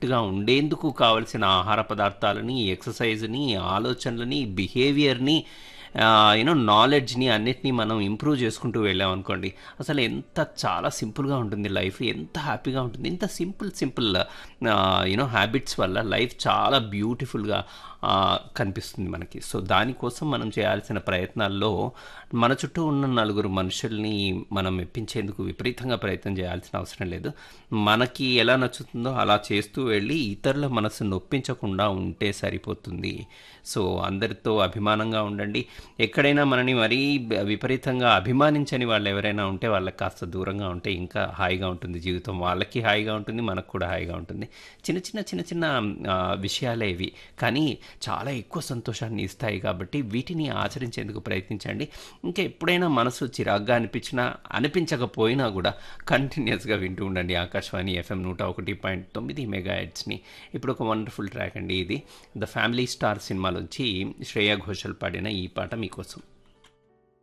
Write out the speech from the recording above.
ఫిట్గా ఉండేందుకు కావలసిన ఆహార పదార్థాలని ఎక్సర్సైజ్ని ఆలోచనలని బిహేవియర్ని యూనో నాలెడ్జ్ని అన్నిటినీ మనం ఇంప్రూవ్ చేసుకుంటూ వెళ్ళాం అనుకోండి అసలు ఎంత చాలా సింపుల్గా ఉంటుంది లైఫ్ ఎంత హ్యాపీగా ఉంటుంది ఇంత సింపుల్ సింపుల్ యూనో హ్యాబిట్స్ వల్ల లైఫ్ చాలా బ్యూటిఫుల్గా కనిపిస్తుంది మనకి సో దానికోసం మనం చేయాల్సిన ప్రయత్నాల్లో మన చుట్టూ ఉన్న నలుగురు మనుషుల్ని మనం మెప్పించేందుకు విపరీతంగా ప్రయత్నం చేయాల్సిన అవసరం లేదు మనకి ఎలా నచ్చుతుందో అలా చేస్తూ వెళ్ళి ఇతరుల మనసు నొప్పించకుండా ఉంటే సరిపోతుంది సో అందరితో అభిమానంగా ఉండండి ఎక్కడైనా మనని మరీ విపరీతంగా అభిమానించని వాళ్ళు ఎవరైనా ఉంటే వాళ్ళకి కాస్త దూరంగా ఉంటే ఇంకా హాయిగా ఉంటుంది జీవితం వాళ్ళకి హాయిగా ఉంటుంది మనకు కూడా హాయిగా ఉంటుంది చిన్న చిన్న చిన్న చిన్న విషయాలే ఇవి కానీ చాలా ఎక్కువ సంతోషాన్ని ఇస్తాయి కాబట్టి వీటిని ఆచరించేందుకు ప్రయత్నించండి ఇంకా ఎప్పుడైనా మనసు చిరాగ్గా అనిపించినా అనిపించకపోయినా కూడా కంటిన్యూస్గా వింటూ ఉండండి ఆకాశవాణి ఎఫ్ఎం నూట ఒకటి పాయింట్ తొమ్మిది మెగా హెడ్స్ని ఇప్పుడు ఒక వండర్ఫుల్ ట్రాక్ అండి ఇది ద ఫ్యామిలీ స్టార్ సినిమాలోంచి శ్రేయా ఘోషల్ పాడిన ఈ పాట మీకోసం